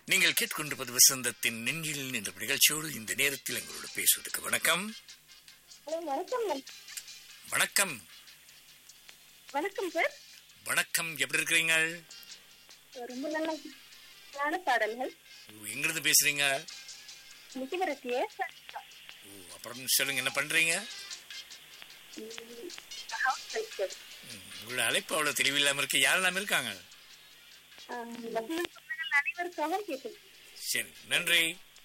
நீங்கள் கேட்டுக்கொண்டிருப்பது வசந்தத்தின் நெஞ்சில் என்ற நிகழ்ச்சியோடு இந்த நேரத்தில் எங்களோட பேசுவதற்கு வணக்கம் ஹலோ வணக்கம் மேம். வணக்கம் வணக்கம் சார் வணக்கம் எப்படி இருக்கிறீங்க ரொம்ப நல்ல நல்ல பாடல்கள் எங்கிருந்து பேசுறீங்க முக்கியவரத்தியே ஓ, அப்புறம் சொல்லுங்க என்ன பண்றீங்க ம், உங்களோட அழைப்பு அவ்வளவு தெளிவில்லாம இருக்கு யாரெல்லாம் இருக்காங்க அனைவருக்காக கேட்குது சரி நன்றி